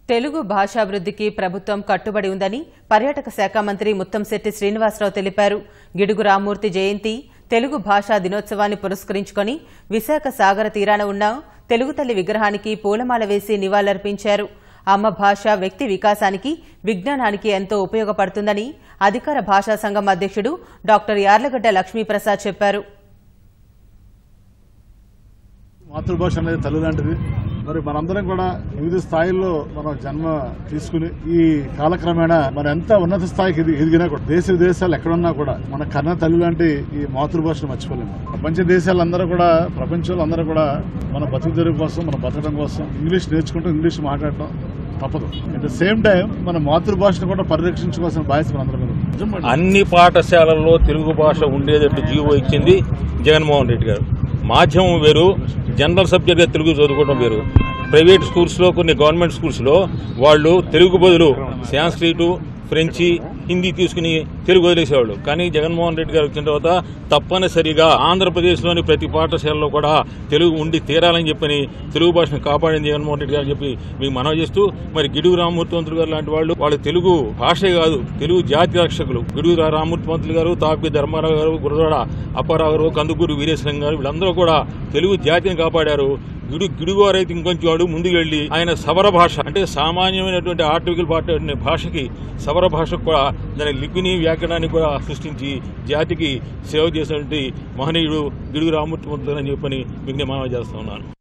తెలుగు భాషాభివృద్ధికి ప్రభుత్వం కట్టుబడి ఉందని పర్యాటక శాఖ మంత్రి ముత్తంశెట్టి శ్రీనివాసరావు తెలిపారు గిడుగు రామ్మూర్తి జయంతి తెలుగు భాషా దినోత్సవాన్ని పురస్కరించుకొని విశాఖ సాగర తీరాన ఉన్న తెలుగు తల్లి విగ్రహానికి పూలమాల వేసి నివాళులర్పించారు అమ్మ భాష వ్యక్తి వికాసానికి విజ్ఞానానికి ఎంతో ఉపయోగపడుతుందని అధికార భాషా సంఘం అధ్యక్షుడు డాక్టర్ యార్లగడ్డ లక్ష్మీప్రసాద్ చెప్పారు మాతృభాష అనేది తల్లి లాంటిది మరి మనందరం కూడా వివిధ స్థాయిల్లో మనం జన్మ తీసుకుని ఈ కాలక్రమేణా మన ఎంత ఉన్నత స్థాయికి ఎది- ఎదిగినా కూడా దేశ విదేశాలు ఎక్కడున్నా కూడా మన కన్న తల్లి లాంటి ఈ మాతృభాషను మర్చిపోలేము ప్రపంచ దేశాలందరూ కూడా ప్రపంచంలో అందరూ కూడా మన బతుకు తెరుగు కోసం మన బతకడం కోసం ఇంగ్లీష్ నేర్చుకుంటూ ఇంగ్లీష్ మాట్లాడటం తప్పదు అట్ ద సేమ్ టైం మన మాతృభాషను కూడా పరిరక్షించుకోవాల్సిన బాధ్యత మనందరం మీద ఉంది. నిజం అన్ని పాఠశాలల్లో తెలుగు భాష ఉండేటట్టు జీవో ఇచ్చింది జగన్మోహన్ రెడ్డి గారు మాధ్యమం వేరు జనరల్ సబ్జెక్ట్గా తెలుగు చదువుకోవడం వేరు ప్రైవేట్ స్కూల్స్లో కొన్ని గవర్నమెంట్ స్కూల్స్లో వాళ్ళు తెలుగు బదులు సాంస్క్రిటు ఫ్రెంచి హిందీ తీసుకుని తెలుగు వదిలేసేవాళ్ళు కానీ జగన్మోహన్ రెడ్డి గారు వచ్చిన తర్వాత తప్పనిసరిగా ఆంధ్రప్రదేశ్లోని ప్రతి పాఠశాలలో కూడా తెలుగు ఉండి తీరాలని చెప్పని తెలుగు భాషను కాపాడింది జగన్మోహన్ రెడ్డి గారు అని చెప్పి మీకు మనవి చేస్తూ మరి గిడుగు రామమూర్తి మంత్రులు గారు లాంటి వాళ్ళు వాళ్ళు తెలుగు భాషే కాదు తెలుగు జాతి రక్షకులు గిడుగు రా- రామమూర్తి మంత్రులు గారు తాపి ధర్మారావు గారు గురవాడ అప్పారావు గారు కందుకూరు వీరేశం గారు వీళ్ళందరూ కూడా తెలుగు జాతిని కాపాడారు గిడు గిడుగారైతే ఇంకొంచెం వాడు ముందుకు వెళ్లి ఆయన సవర భాష అంటే సామాన్యమైనటువంటి ఆర్టికల్ పాట భాషకి సవర భాషకు కూడా దాని లిపిని వ్యాకరణాన్ని కూడా సృష్టించి జాతికి సేవ చేసినటువంటి మహనీయుడు గిడుగు రామూర్తి మంత్రులు అని చెప్పని మీకు నేను మనవి చేస్తా ఉన్నాను